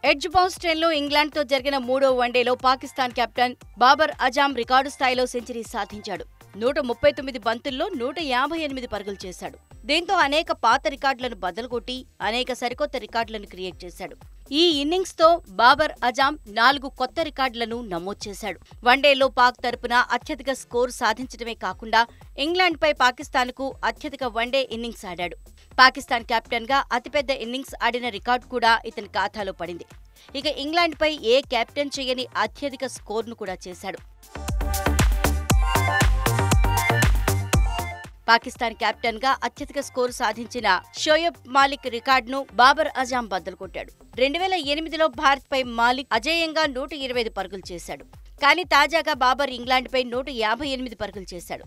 edge బౌస్టన్ లో England తో జరిగిన మూడో వన్డేలో పాకిస్తాన్ కెప్టెన్ బాబర్ అజాం రికార్డు స్థాయిలో సెంచరీ సాధించాడు నూట ముప్పై తొమ్మిది బంతుల్లో నూట యాభై ఎనిమిది పరుగులు చేశాడు దీంతో అనేక పాత రికార్డులను బద్దలుకొట్టి అనేక సరికొత్త రికార్డులను క్రియేట్ చేశాడు ఈ ఇన్నింగ్స్ తో బాబర్ అజాం నాలుగు కొత్త రికార్డులను నమోదు చేశాడు వన్డేలో పాక్ తరపున అత్యధిక స్కోర్ సాధించడమే కాకుండా ఇంగ్లాండ్పై పాకిస్తాన్కు అత్యధిక వన్డే ఇన్నింగ్స్ ఆడాడు పాకిస్తాన్ కెప్టెన్ గా అతిపెద్ద ఇన్నింగ్స్ ఆడిన రికార్డు కూడా ఇతని ఖాతాలో పడింది ఇక ఇంగ్లాండ్పై ఏ కెప్టెన్ చేయని అత్యధిక స్కోర్ను కూడా చేశాడు పాకిస్తాన్ కెప్టెన్ గా అత్యధిక స్కోరు సాధించిన షోయబ్ మాలిక్ రికార్డును బాబర్ అజాం బద్దలు కొట్టాడు రెండు వేల ఎనిమిదిలో భారత్ పై మాలిక్ అజేయంగా నూట ఇరవై ఐదు పరుగులు చేశాడు కానీ తాజాగా బాబర్ ఇంగ్లాండ్పై నూట యాభై ఎనిమిది పరుగులు చేశాడు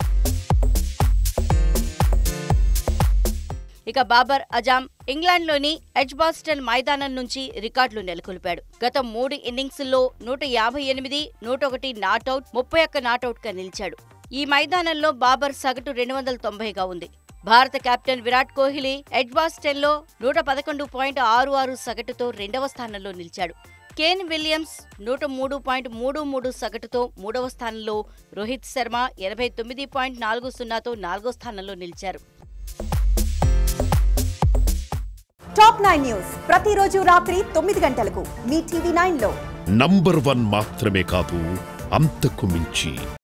ఇక బాబర్ అజాం ఇంగ్లాండ్లోని ఎడ్జ్బాస్టన్ మైదానం నుంచి రికార్డులు నెలకొల్పాడు గత మూడు ఇన్నింగ్స్ల్లో నూట యాభై ఎనిమిది నూట ఒకటి నాటౌట్ ముప్పై ఒక్క నాటౌట్గా నిలిచాడు ఈ మైదానంలో బాబర్ సగటు రెండు వందల తొంభైగా ఉంది భారత కెప్టెన్ విరాట్ కోహ్లీ ఎడ్బాస్టన్లో నూట పదకొండు పాయింట్ ఆరు ఆరు సగటుతో రెండవ స్థానంలో నిలిచాడు కేన్ విలియమ్స్ నూట మూడు పాయింట్ మూడు మూడు సగటుతో మూడవ స్థానంలో రోహిత్ శర్మ ఎనభై తొమ్మిది పాయింట్ నాలుగు సున్నాతో నాలుగో స్థానంలో నిలిచారు టాప్ నైన్ న్యూస్ ప్రతిరోజు రాత్రి తొమ్మిది గంటలకు మీ టీవీ నైన్ లో నంబర్ వన్ మాత్రమే కాదు అంతకు మించి